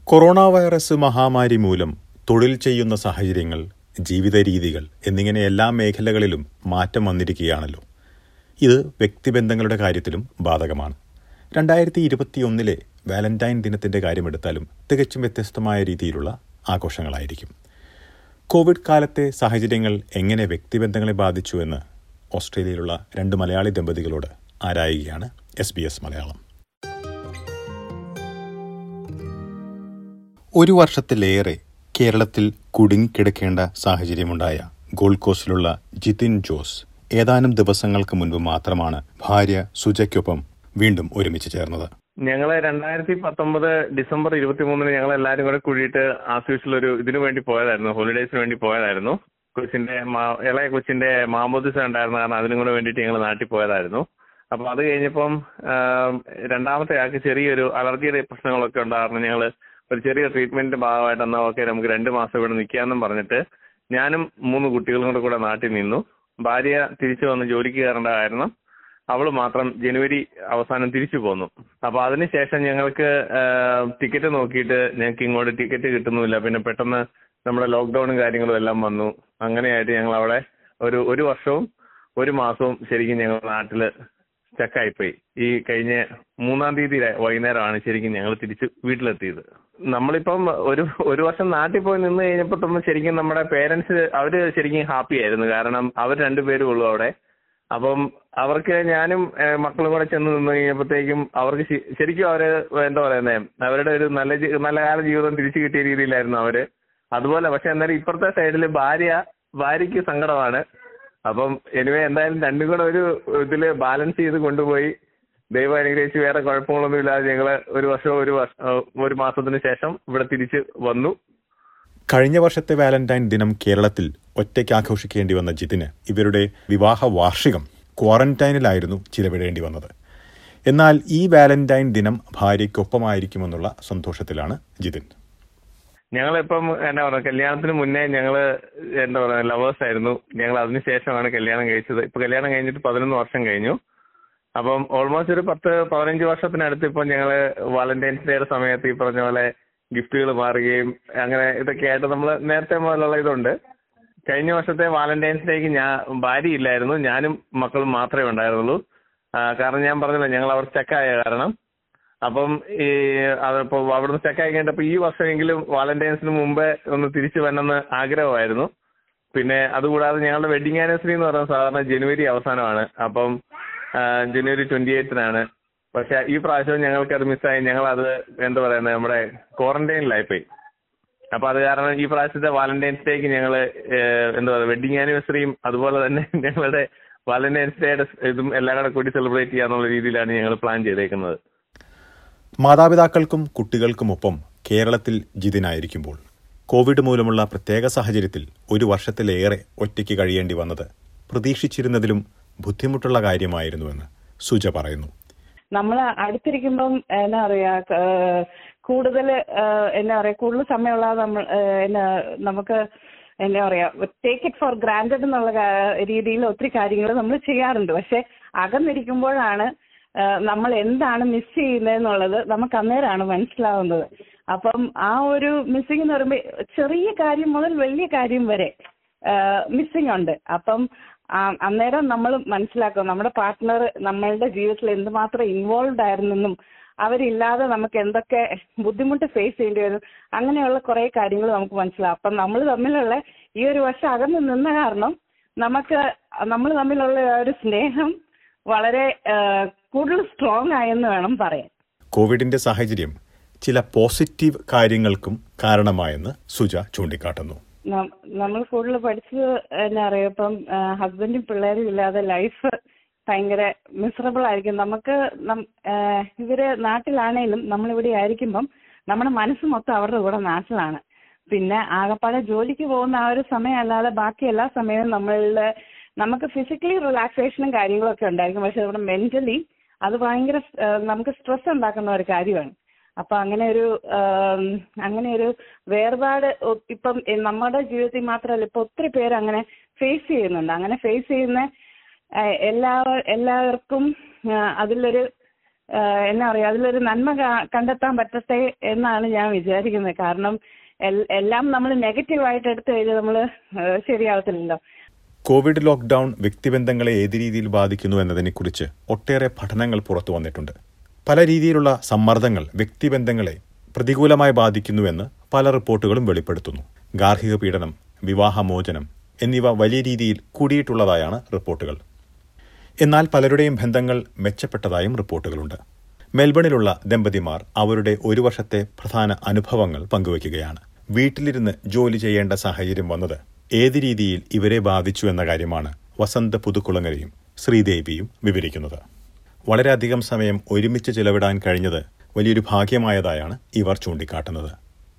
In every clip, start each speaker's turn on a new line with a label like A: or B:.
A: corona virus മഹാമാരി മൂലം തൊഴിൽ ചെയ്യുന്ന സാഹചര്യങ്ങൾ ജീവിത രീതികൾ എന്നിങ്ങനെ എല്ലാ മേഖലകളിലും മാറ്റം വന്നിരിക്കുകയാണല്ലോ ഇത് വ്യക്തിബന്ധങ്ങളുടെ കാര്യത്തിലും ബാധകമാണ് രണ്ടായിരത്തി ഇരുപത്തിയൊന്നിലെ വാലന്റൈൻ ദിനത്തിന്റെ കാര്യമെടുത്താലും തികച്ചും വ്യത്യസ്തമായ രീതിയിലുള്ള ആഘോഷങ്ങളായിരിക്കും കോവിഡ് കാലത്തെ സാഹചര്യങ്ങൾ എങ്ങനെ വ്യക്തിബന്ധങ്ങളെ ബാധിച്ചു എന്ന് ഓസ്ട്രേലിയയിലുള്ള രണ്ട് മലയാളി ദമ്പതികളോട് ആരായുകയാണ് എസ് ബി എസ് മലയാളം ഒരു വർഷത്തിലേറെ കേരളത്തിൽ കുടുങ്ങിക്കിടക്കേണ്ട സാഹചര്യമുണ്ടായ ഗോൾഡ് കോസ്റ്റിലുള്ള ജിതിൻ ജോസ് ഏതാനും ദിവസങ്ങൾക്ക് മുൻപ് മാത്രമാണ് ഭാര്യ സുജയ്ക്കൊപ്പം വീണ്ടും ഒരുമിച്ച് ചേർന്നത്
B: ഞങ്ങള് രണ്ടായിരത്തി പത്തൊമ്പത് ഡിസംബർ ഇരുപത്തിമൂന്നിന് ഞങ്ങൾ എല്ലാവരും കൂടെ കൂടിയിട്ട് ആസ് യൂഷ്വൽ ഒരു ഇതിനു വേണ്ടി പോയതായിരുന്നു ഹോളിഡേസിന് വേണ്ടി പോയതായിരുന്നു കൊച്ചിന്റെ മാ- ഇളയ കൊച്ചിന്റെ മാമോദിസ ഉണ്ടായിരുന്നു കാരണം അതിനും കൂടെ വേണ്ടിയിട്ട് ഞങ്ങൾ നാട്ടിൽ പോയതായിരുന്നു അപ്പൊ അത് കഴിഞ്ഞപ്പം ആം, രണ്ടാമത്തെ ആൾക്ക് ചെറിയൊരു അലർജിയുടെ പ്രശ്നങ്ങളൊക്കെ ഉണ്ടായിരുന്നു ഞങ്ങൾ ഒരു ചെറിയ ട്രീറ്റ്മെന്റിന്റെ ഭാഗമായിട്ട് എന്നാ ഓക്കെ നമുക്ക് രണ്ട് മാസം ഇവിടെ നിൽക്കാമെന്നും പറഞ്ഞിട്ട് ഞാനും മൂന്ന് കുട്ടികളും കൂടെ കൂടെ നാട്ടിൽ നിന്നു ഭാര്യ തിരിച്ചു വന്ന് ജോലിക്ക് കയറേണ്ട കാരണം അവള് മാത്രം ജനുവരി അവസാനം തിരിച്ചു പോന്നു അപ്പൊ അതിനുശേഷം ഞങ്ങൾക്ക് ടിക്കറ്റ് നോക്കിയിട്ട് ഞങ്ങൾക്ക് ഇങ്ങോട്ട് ടിക്കറ്റ് കിട്ടുന്നില്ല പിന്നെ പെട്ടെന്ന് നമ്മുടെ ലോക്ക്ഡൌണും കാര്യങ്ങളും എല്ലാം വന്നു അങ്ങനെയായിട്ട് ഞങ്ങൾ അവിടെ ഒരു ഒരു വർഷവും ഒരു മാസവും ശരിക്കും ഞങ്ങൾ നാട്ടില് സ്റ്റക്കായിപ്പോയി ഈ കഴിഞ്ഞ മൂന്നാം തീയതി ര- വൈകുന്നേരമാണ് ശരിക്കും ഞങ്ങൾ തിരിച്ച് വീട്ടിലെത്തിയത് നമ്മളിപ്പം ഒരു ഒരു വർഷം നാട്ടിൽ പോയി നിന്ന് കഴിഞ്ഞപ്പോൾ തന്നെ ശരിക്കും നമ്മുടെ പേരൻസ് അവര് ശരിക്കും ഹാപ്പി ആയിരുന്നു കാരണം അവർ രണ്ടുപേരും ഉള്ളൂ അവിടെ അപ്പം അവർക്ക് ഞാനും ഏഹ്, മക്കളും കൂടെ ചെന്ന് നിന്ന് കഴിഞ്ഞപ്പോഴത്തേക്കും അവർക്ക് ശി- ശരിക്കും അവര് എന്താ പറയുന്നേ അവരുടെ ഒരു നല്ല ജീ- നല്ല കാല ജീവിതം തിരിച്ചു കിട്ടിയ രീതിയിലായിരുന്നു അവര് അതുപോലെ പക്ഷെ എന്നാലും ഇപ്പുറത്തെ സൈഡിൽ ഭാര്യ ഭാര്യയ്ക്ക് സങ്കടമാണ് അപ്പം എനിവേ എന്തായാലും രണ്ടും കൂടെ ഒരു ഇതില് ബാലൻസ് ചെയ്ത് കൊണ്ടുപോയി ദൈവം അനുഗ്രഹിച്ച് വേറെ കുഴപ്പങ്ങളൊന്നും ഇല്ലാതെ ഞങ്ങള് ഒരു വർഷവും ഒരു വർഷ ഏഹ്, ഒരു മാസത്തിന് ശേഷം ഇവിടെ തിരിച്ച് വന്നു
A: കഴിഞ്ഞ വർഷത്തെ വാലന്റൈൻ ദിനം കേരളത്തിൽ ഒറ്റയ്ക്ക് ആഘോഷിക്കേണ്ടി വന്ന ജിതിന് ഇവരുടെ വിവാഹ വാർഷികം ക്വാറന്റൈനിലായിരുന്നു ചിലവിടേണ്ടി വന്നത് എന്നാൽ ഈ വാലന്റൈൻ ദിനം ഭാര്യയ്ക്കൊപ്പമായിരിക്കുമെന്നുള്ള സന്തോഷത്തിലാണ് ജിതിൻ
B: ഞങ്ങളിപ്പം എന്താ പറയുക കല്യാണത്തിന് മുന്നേ ഞങ്ങള് എന്താ പറയുക ലവേഴ്സ് ആയിരുന്നു ഞങ്ങൾ അതിനുശേഷമാണ് കല്യാണം കഴിച്ചത് ഇപ്പൊ കല്യാണം കഴിഞ്ഞിട്ട് പതിനൊന്ന് വർഷം കഴിഞ്ഞു അപ്പം ഓൾമോസ്റ്റ് ഒരു പത്ത് പതിനഞ്ച് വർഷത്തിനടുത്ത് ഇപ്പം ഞങ്ങള് വാലന്റൈൻസ് ഡേയുടെ സമയത്ത് ഈ പറഞ്ഞ പോലെ ഗിഫ്റ്റുകൾ മാറുകയും അങ്ങനെ ഇതൊക്കെ ആയിട്ട് നമ്മൾ നേരത്തെ മുതലുള്ള ഇതുണ്ട് കഴിഞ്ഞ വർഷത്തെ വാലന്റൈൻസ് ഡേക്ക് ഞാൻ ഭാര്യ ഇല്ലായിരുന്നു ഞാനും മക്കളും മാത്രമേ ഉണ്ടായിരുന്നുള്ളൂ ആ, കാരണം ഞാൻ പറഞ്ഞല്ലോ ഞങ്ങൾ അവർ സ്റ്റക്കായ കാരണം അപ്പം ഈ അതിപ്പോ അവിടുന്ന് സ്റ്റക്കായി കഴിഞ്ഞപ്പോ ഈ വർഷമെങ്കിലും വാലന്റൈൻസിന് മുമ്പേ ഒന്ന് തിരിച്ചു വരണമെന്ന് ആഗ്രഹമായിരുന്നു പിന്നെ അതുകൂടാതെ ഞങ്ങളുടെ വെഡിങ് ആനിവേഴ്സറി എന്ന് പറയുന്നത് സാധാരണ ജനുവരി അവസാനമാണ് അപ്പം ആ, ജനുവരി ട്വന്റി എയ്റ്റിനാണ് പക്ഷെ ഈ പ്രാവശ്യം ഞങ്ങൾക്ക് അത് മിസ്സായി ഞങ്ങൾ അത് എന്താ പറയുന്നത് നമ്മുടെ ക്വാറന്റൈനിലായിപ്പോയി അപ്പൊ അത് കാരണം ഈ പ്രാവശ്യത്തെ വാലന്റൈൻസ് ഡേക്ക് ഞങ്ങൾ എന്താ പറയുക വെഡിങ് ആനിവേഴ്സറിയും അതുപോലെ തന്നെ ഞങ്ങളുടെ വാലന്റൈൻസ് ഡേയുടെ ഇതും എല്ലാം കൂടെ കൂടി സെലിബ്രേറ്റ് ചെയ്യാന്നുള്ള രീതിയിലാണ് ഞങ്ങൾ പ്ലാൻ ചെയ്തേക്കുന്നത്
A: മാതാപിതാക്കൾക്കും കുട്ടികൾക്കുമൊപ്പം കേരളത്തിൽ ജിതിനായിരിക്കുമ്പോൾ കോവിഡ് മൂലമുള്ള പ്രത്യേക സാഹചര്യത്തിൽ ഒരു വർഷത്തിലേറെ ഒറ്റയ്ക്ക് കഴിയേണ്ടി വന്നത് പ്രതീക്ഷിച്ചിരുന്നതിലും ബുദ്ധിമുട്ടുള്ള കാര്യമായിരുന്നുവെന്ന് സുജ പറയുന്നു
C: നമ്മൾ അടുത്തിരിക്കുമ്പം എന്നാ പറയാ കൂടുതൽ എന്നാ പറയാ കൂടുതൽ സമയമുള്ള നമ്മൾ ഏഹ്, എന്നാ നമുക്ക് എന്നാ പറയാ ടേക്ക് ഇറ്റ് ഫോർ ഗ്രാൻഡഡ് എന്നുള്ള കാ- രീതിയിൽ ഒത്തിരി കാര്യങ്ങൾ നമ്മൾ ചെയ്യാറുണ്ട് പക്ഷെ അകന്നിരിക്കുമ്പോഴാണ് ഏഹ്, നമ്മൾ എന്താണ് മിസ് ചെയ്യുന്നതെന്നുള്ളത് നമുക്ക് അന്നേരമാണ് മനസ്സിലാവുന്നത് അപ്പം ആ ഒരു മിസ്സിംഗ് എന്ന് പറയുമ്പോൾ ചെറിയ കാര്യം മുതൽ വലിയ കാര്യം വരെ മിസ്സിംഗ് ഉണ്ട് അപ്പം ആ, അന്നേരം നമ്മൾ മനസ്സിലാക്കും നമ്മുടെ പാർട്ട്ണർ നമ്മളുടെ ജീവിതത്തിൽ എന്തുമാത്രം ഇൻവോൾവ് ആയിരുന്നെന്നും അവരില്ലാതെ നമുക്ക് എന്തൊക്കെ ബുദ്ധിമുട്ട് ഫേസ് ചെയ്യേണ്ടി വരും അങ്ങനെയുള്ള കുറെ കാര്യങ്ങൾ നമുക്ക് മനസ്സിലാവും അപ്പം നമ്മൾ തമ്മിലുള്ള ഈ ഒരു വർഷം അകന്ന് നിന്ന കാരണം നമുക്ക് നമ്മൾ തമ്മിലുള്ള ആ ഒരു സ്നേഹം വളരെ ആ, കൂടുതൽ സ്ട്രോങ് ആയെന്ന് വേണം പറയാൻ
A: കോവിഡിന്റെ സാഹചര്യം ചില പോസിറ്റീവ് കാര്യങ്ങൾക്കും കാരണമായെന്ന് സുജ ചൂണ്ടിക്കാട്ടുന്നു
C: നമ്മൾ കൂടുതൽ പഠിച്ചത് എന്നാ പറയാ ഇപ്പം ഹസ്ബൻഡും പിള്ളേരും ഇല്ലാതെ ലൈഫ് ഭയങ്കര മിസറബിൾ ആയിരിക്കും നമുക്ക് നം- ആ, ഇവര് നാട്ടിലാണേലും നമ്മളിവിടെ ആയിരിക്കുമ്പം നമ്മുടെ മനസ്സ് മൊത്തം അവരുടെ കൂടെ നാട്ടിലാണ് പിന്നെ ആകപ്പാടെ ജോലിക്ക് പോകുന്ന ആ ഒരു സമയം അല്ലാതെ ബാക്കി എല്ലാ സമയവും നമ്മളുടെ നമുക്ക് ഫിസിക്കലി റിലാക്സേഷനും കാര്യങ്ങളും ഒക്കെ ഉണ്ടായിരിക്കും പക്ഷെ ഇവിടെ മെന്റലി അത് ഭയങ്കര ആ, നമുക്ക് സ്ട്രെസ് ഉണ്ടാക്കുന്ന ഒരു കാര്യമാണ് അപ്പൊ അങ്ങനെ ഒരു ആം, അങ്ങനെ ഒരു വേർപാട് ഒ- ഇപ്പം എ- നമ്മുടെ ജീവിതത്തിൽ മാത്രമല്ല ഇപ്പൊ ഒത്തിരി പേര് അങ്ങനെ ഫേസ് ചെയ്യുന്നുണ്ട് അങ്ങനെ ഫേസ് ചെയ്യുന്ന ആ, എല്ലാ എല്ലാവർക്കും ആ, അതിലൊരു ഏഹ് എന്നാ പറയാ അതിലൊരു നന്മ കാ- കണ്ടെത്താൻ പറ്റട്ടെ എന്നാണ് ഞാൻ വിചാരിക്കുന്നത് കാരണം എൽ- എല്ലാം നമ്മൾ നെഗറ്റീവായിട്ട് എടുത്തു കഴിഞ്ഞാൽ നമ്മൾ ശരിയാവത്തില്ലല്ലോ
A: കോവിഡ് ലോക്ക്ഡൌൺ വ്യക്തിബന്ധങ്ങളെ ഏത് രീതിയിൽ ബാധിക്കുന്നു എന്നതിനെക്കുറിച്ച് ഒട്ടേറെ പഠനങ്ങൾ പുറത്തു വന്നിട്ടുണ്ട് പല രീതിയിലുള്ള സമ്മർദ്ദങ്ങൾ വ്യക്തിബന്ധങ്ങളെ പ്രതികൂലമായി ബാധിക്കുന്നുവെന്ന് പല റിപ്പോർട്ടുകളും വെളിപ്പെടുത്തുന്നു ഗാർഹിക പീഡനം വിവാഹമോചനം എന്നിവ വലിയ രീതിയിൽ കൂടിയിട്ടുള്ളതായാണ് റിപ്പോർട്ടുകൾ എന്നാൽ പലരുടെയും ബന്ധങ്ങൾ മെച്ചപ്പെട്ടതായും റിപ്പോർട്ടുകളുണ്ട് മെൽബണിലുള്ള ദമ്പതിമാർ അവരുടെ ഒരു വർഷത്തെ പ്രധാന അനുഭവങ്ങൾ പങ്കുവയ്ക്കുകയാണ് വീട്ടിലിരുന്ന് ജോലി ചെയ്യേണ്ട സാഹചര്യം വന്നത് ഏത് രീതിയിൽ ഇവരെ ബാധിച്ചു എന്ന കാര്യമാണ് വസന്ത പുതുക്കുളങ്ങരയും ശ്രീദേവിയും വിവരിക്കുന്നത് വളരെയധികം സമയം ഒരുമിച്ച് ചിലവിടാൻ കഴിഞ്ഞത് വലിയൊരു ഭാഗ്യമായതായാണ് ഇവർ ചൂണ്ടിക്കാട്ടുന്നത്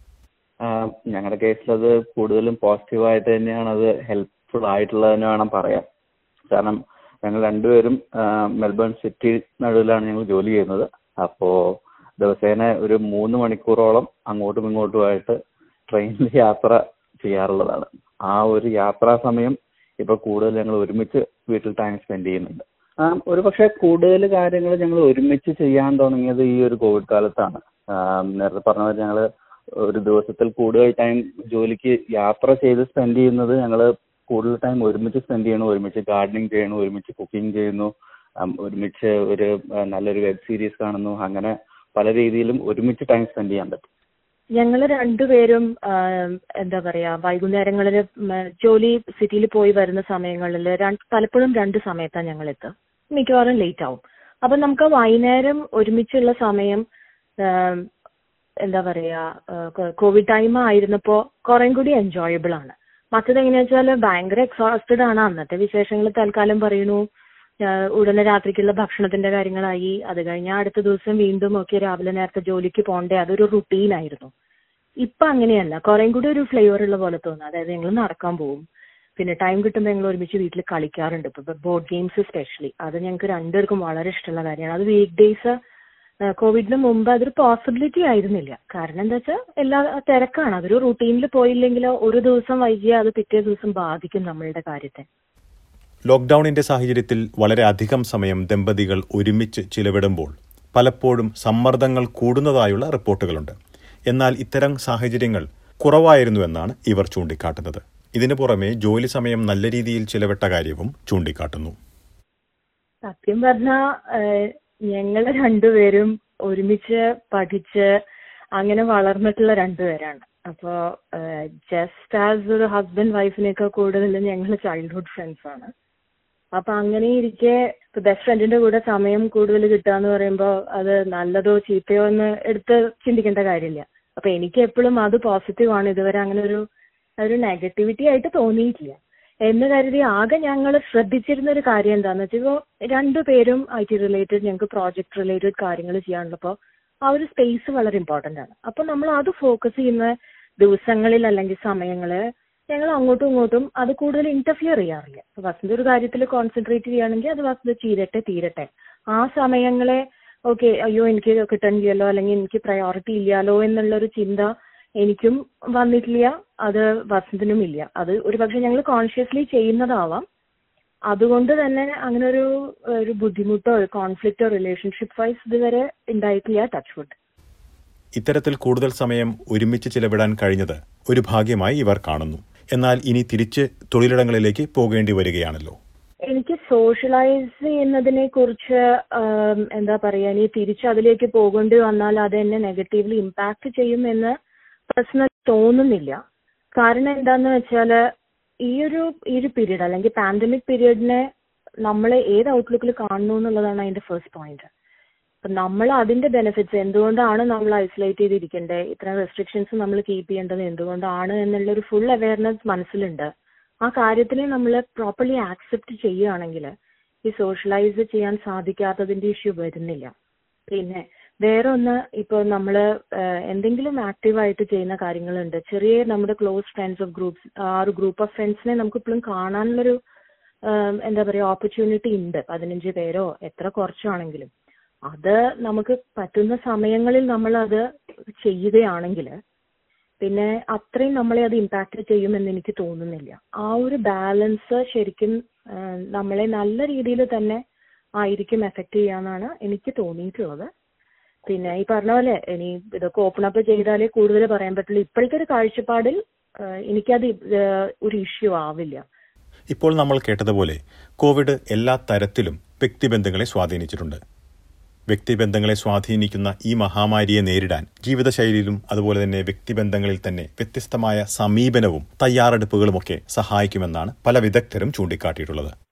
D: ഞങ്ങളുടെ കേസിൽ അത് കൂടുതലും പോസിറ്റീവായിട്ട് തന്നെയാണ് അത് ഹെൽപ്ഫുൾ ആയിട്ടുള്ളതെന്ന് വേണം പറയാൻ കാരണം ഞങ്ങൾ രണ്ടുപേരും ആ, മെൽബൺ സിറ്റി നടുവിലാണ് ഞങ്ങൾ ജോലി ചെയ്യുന്നത് അപ്പോൾ ദിവസേന ഒരു മൂന്ന് മണിക്കൂറോളം അങ്ങോട്ടും ഇങ്ങോട്ടുമായിട്ട് ട്രെയിനിൽ യാത്ര ചെയ്യാറുള്ളതാണ് ആ ഒരു യാത്രാ സമയം ഇപ്പൊ കൂടുതൽ ഞങ്ങൾ ഒരുമിച്ച് വീട്ടിൽ ടൈം സ്പെൻഡ് ചെയ്യുന്നുണ്ട് ആ, ഒരു പക്ഷേ കൂടുതൽ കാര്യങ്ങൾ ഞങ്ങൾ ഒരുമിച്ച് ചെയ്യാൻ തുടങ്ങിയത് ഈ ഒരു കോവിഡ് കാലത്താണ് ആ, നേരത്തെ പറഞ്ഞ പോലെ ഞങ്ങൾ ഒരു ദിവസത്തിൽ കൂടുതൽ ടൈം ജോലിക്ക് യാത്ര ചെയ്ത് സ്പെൻഡ് ചെയ്യുന്നത് ഞങ്ങൾ കൂടുതൽ ടൈം ഒരുമിച്ച് സ്പെൻഡ് ചെയ്യണു ഒരുമിച്ച് ഗാർഡനിങ് ചെയ്യണു ഒരുമിച്ച് കുക്കിംഗ് ചെയ്യുന്നു ഉം, ഒരുമിച്ച് ഒരു ആ, നല്ലൊരു വെബ് സീരീസ് കാണുന്നു അങ്ങനെ പല രീതിയിലും ഒരുമിച്ച് ടൈം സ്പെൻഡ് ചെയ്യാൻ പറ്റും
E: ഞങ്ങൾ രണ്ടുപേരും ആം, എന്താ പറയാ വൈകുന്നേരങ്ങളിൽ ജോലി സിറ്റിയിൽ പോയി വരുന്ന സമയങ്ങളിൽ പലപ്പോഴും രണ്ട് കുറഞ്ഞ ഞങ്ങൾ എത്തുക മിക്കവാറും ലേറ്റ് ആവും അപ്പൊ നമുക്ക് വൈകുന്നേരം ഒരുമിച്ചുള്ള സമയം ആം, എന്താ പറയാ കോവിഡ് ടൈം ആയിരുന്നപ്പോ കുറേം കൂടി എൻജോയബിൾ ആണ് മറ്റത് എങ്ങനെയാ വെച്ചാൽ ഭയങ്കര എക്സോസ്റ്റഡ് ആണ് അന്നത്തെ വിശേഷങ്ങൾ തൽക്കാലം പറയണു ആ, ഉടനെ രാത്രിക്കുള്ള ഭക്ഷണത്തിന്റെ കാര്യങ്ങളായി അത് കഴിഞ്ഞാൽ അടുത്ത ദിവസം വീണ്ടും ഒക്കെ രാവിലെ നേരത്തെ ജോലിക്ക് പോണ്ടേ അതൊരു റുട്ടീൻ ആയിരുന്നു ഇപ്പൊ അങ്ങനെയല്ല കുറേം കൂടി ഒരു ഫ്ലേവർ ഉള്ള പോലെ തോന്നുന്നു അതായത് ഞങ്ങൾ നടക്കാൻ പോകും പിന്നെ ടൈം കിട്ടുമ്പോൾ ഞങ്ങൾ ഒരുമിച്ച് വീട്ടിൽ കളിക്കാറുണ്ട് ഇപ്പൊ ബോർഡ് ഗെയിംസ് സ്പെഷ്യലി അത് ഞങ്ങൾക്ക് രണ്ടുപേർക്കും വളരെ ഇഷ്ടമുള്ള കാര്യമാണ് അത് വീക്ക് ഡേയ്സ് കോവിഡിന് മുമ്പ് അതൊരു പോസിബിലിറ്റി ആയിരുന്നില്ല കാരണം എന്താ വെച്ചാൽ എല്ലാ തിരക്കാണ് അതൊരു റുട്ടീനിൽ പോയില്ലെങ്കിൽ ഒരു ദിവസം വൈകിയാൽ അത് പിറ്റേ ദിവസം ബാധിക്കും നമ്മളുടെ കാര്യത്തെ
A: ലോക്ക്ഡൌണിന്റെ സാഹചര്യത്തിൽ വളരെ അധികം സമയം ദമ്പതികൾ ഒരുമിച്ച് ചിലവിടുമ്പോൾ പലപ്പോഴും സമ്മർദ്ദങ്ങൾ കൂടുന്നതായുള്ള റിപ്പോർട്ടുകളുണ്ട് എന്നാൽ ഇത്തരം സാഹചര്യങ്ങൾ കുറവായിരുന്നുവെന്നാണ് ഇവർ ചൂണ്ടിക്കാട്ടുന്നത് ഇതിനു പുറമെ ജോലി സമയം നല്ല രീതിയിൽ ചിലവിട്ട കാര്യവും ചൂണ്ടിക്കാട്ടുന്നു
E: സത്യം പറഞ്ഞാ ഞങ്ങൾ രണ്ടുപേരും ഒരുമിച്ച് പഠിച്ച് അങ്ങനെ വളർന്നിട്ടുള്ള രണ്ടുപേരാണ് അപ്പോ ജസ്റ്റ് ആസ് ഒരു ഹസ്ബൻഡ് വൈഫിനേക്കാൾ കൂടുതൽ ഞങ്ങൾ ചൈൽഡ്ഹുഡ് ഫ്രണ്ട്സ് ആണ് അപ്പൊ അങ്ങനെ ഇരിക്കെ ബെസ്റ്റ് ഫ്രണ്ടിന്റെ കൂടെ സമയം കൂടുതൽ കിട്ടാന്ന് പറയുമ്പോൾ അത് നല്ലതോ ചീത്തയോ എന്ന് എടുത്ത് ചിന്തിക്കേണ്ട കാര്യമില്ല അപ്പൊ എനിക്ക് എപ്പോഴും അത് പോസിറ്റീവ് ആണ് ഇതുവരെ അങ്ങനെ ഒരു ഒരു നെഗറ്റിവിറ്റി ആയിട്ട് തോന്നിയിട്ടില്ല എന്ന് കരുതി ആകെ ഞങ്ങൾ ശ്രദ്ധിച്ചിരുന്ന ഒരു കാര്യം എന്താന്ന് വെച്ചാൽ ഇപ്പോൾ രണ്ടുപേരും ഐ ടി റിലേറ്റഡ് ഞങ്ങൾക്ക് പ്രോജക്ട് റിലേറ്റഡ് കാര്യങ്ങൾ ചെയ്യാനുള്ളപ്പോൾ ആ ഒരു സ്പേസ് വളരെ ഇമ്പോർട്ടന്റ് ആണ് അപ്പൊ നമ്മൾ അത് ഫോക്കസ് ചെയ്യുന്ന ദിവസങ്ങളിൽ അല്ലെങ്കിൽ സമയങ്ങള് ഞങ്ങൾ അങ്ങോട്ടും ഇങ്ങോട്ടും അത് കൂടുതൽ ഇന്റർഫിയർ ചെയ്യാറില്ല ഇപ്പൊ വസന്ത ഒരു കാര്യത്തിൽ കോൺസെൻട്രേറ്റ് ചെയ്യുകയാണെങ്കിൽ അത് വസന്ത ചെയ്തിട്ടെ തീരട്ടെ ആ സമയങ്ങളെ ഓക്കെ അയ്യോ എനിക്ക് കിട്ടണില്ലല്ലോ അല്ലെങ്കിൽ എനിക്ക് പ്രയോറിറ്റി ഇല്ലാലോ എന്നുള്ള ഒരു ചിന്ത എനിക്കും വന്നിട്ടില്ല അത് വസന്തിനും ഇല്ല അത് ഒരു പക്ഷെ ഞങ്ങൾ കോൺഷ്യസ്ലി ചെയ്യുന്നതാവാം അതുകൊണ്ട് തന്നെ അങ്ങനെ ഒരു ഒരു ബുദ്ധിമുട്ടോ കോൺഫ്ലിക്റ്റോ റിലേഷൻഷിപ്പ് വൈസ് ഇതുവരെ ഉണ്ടായിട്ടില്ല ടച്ച് വുഡ്
A: ഇത്തരത്തിൽ കൂടുതൽ സമയം ഒരുമിച്ച് ചിലവിടാൻ കഴിഞ്ഞത് ഒരു ഭാഗ്യമായി ഇവർ കാണുന്നു എന്നാൽ ഇനി തിരിച്ച് തൊഴിലിടങ്ങളിലേക്ക് പോകേണ്ടി വരികയാണല്ലോ
E: എനിക്ക് സോഷ്യലൈസ് ചെയ്യുന്നതിനെ കുറിച്ച് ആം, എന്താ പറയാ ഇനി തിരിച്ച് അതിലേക്ക് പോകേണ്ടി വന്നാൽ അത് എന്നെ നെഗറ്റീവ്ലി ഇമ്പാക്ട് ചെയ്യുമെന്ന് പേഴ്സണൽ തോന്നുന്നില്ല കാരണം എന്താന്ന് വെച്ചാല് ഈ ഒരു ഈ ഒരു പീരീഡ് അല്ലെങ്കിൽ പാൻഡമിക് പീരീഡിനെ നമ്മൾ ഏത് ഔട്ട്ലുക്കിൽ കാണുന്നു എന്നുള്ളതാണ് അതിന്റെ ഫസ്റ്റ് പോയിന്റ് അപ്പൊ നമ്മൾ അതിന്റെ ബെനിഫിറ്റ്സ് എന്തുകൊണ്ടാണ് നമ്മൾ ഐസൊലേറ്റ് ചെയ്തിരിക്കേണ്ടത് ഇത്ര റെസ്ട്രിക്ഷൻസ് നമ്മൾ കീപ്പ് ചെയ്യേണ്ടത് എന്തുകൊണ്ടാണ് എന്നുള്ള ഒരു ഫുൾ അവയർനെസ് മനസ്സിലുണ്ട് ആ കാര്യത്തിനെ നമ്മൾ പ്രോപ്പർലി ആക്സെപ്റ്റ് ചെയ്യുകയാണെങ്കിൽ ഈ സോഷ്യലൈസ് ചെയ്യാൻ സാധിക്കാത്തതിന്റെ ഇഷ്യൂ വരുന്നില്ല പിന്നെ വേറെ ഒന്ന് ഇപ്പോൾ നമ്മൾ എന്തെങ്കിലും ആക്റ്റീവായിട്ട് ചെയ്യുന്ന കാര്യങ്ങളുണ്ട് ചെറിയ നമ്മുടെ ക്ലോസ് ഫ്രണ്ട്സ് ഓഫ് ഗ്രൂപ്പ്സ് ആ ഒരു ഗ്രൂപ്പ് ഓഫ് ഫ്രണ്ട്സിനെ നമുക്ക് ഇപ്പോഴും കാണാനുള്ളൊരു ആം, എന്താ പറയുക ഓപ്പർച്യൂണിറ്റി ഉണ്ട് പതിനഞ്ച് പേരോ എത്ര കുറച്ചാണെങ്കിലും അത് നമുക്ക് പറ്റുന്ന സമയങ്ങളിൽ നമ്മൾ അത് ചെയ്യുകയാണെങ്കിൽ പിന്നെ അത്രയും നമ്മളെ അത് ഇമ്പാക്ട് ചെയ്യുമെന്ന് എനിക്ക് തോന്നുന്നില്ല ആ ഒരു ബാലൻസ് ശരിക്കും ആ, നമ്മളെ നല്ല രീതിയിൽ തന്നെ ആയിരിക്കും എഫക്ട് ചെയ്യാന്നാണ് എനിക്ക് തോന്നിയിട്ടുള്ളത് പിന്നെ ഈ പറഞ്ഞ പോലെ ഇനി ഇതൊക്കെ ഓപ്പൺ അപ്പ് ചെയ്താലേ കൂടുതൽ പറയാൻ പറ്റുള്ളൂ ഇപ്പോഴത്തെ ഒരു കാഴ്ചപ്പാടിൽ ആഹ് എനിക്കത് ഇത് ഒരു ഇഷ്യൂ ആവില്ല
A: ഇപ്പോൾ നമ്മൾ കേട്ടതുപോലെ കോവിഡ് എല്ലാ തരത്തിലും വ്യക്തിബന്ധങ്ങളെ സ്വാധീനിച്ചിട്ടുണ്ട് വ്യക്തിബന്ധങ്ങളെ സ്വാധീനിക്കുന്ന ഈ മഹാമാരിയെ നേരിടാൻ ജീവിതശൈലിയിലും അതുപോലെ തന്നെ വ്യക്തിബന്ധങ്ങളിൽ തന്നെ വ്യത്യസ്തമായ സമീപനവും തയ്യാറെടുപ്പുകളുമൊക്കെ സഹായിക്കുമെന്നാണ് പല വിദഗ്ധരും ചൂണ്ടിക്കാട്ടിയിട്ടുള്ളത്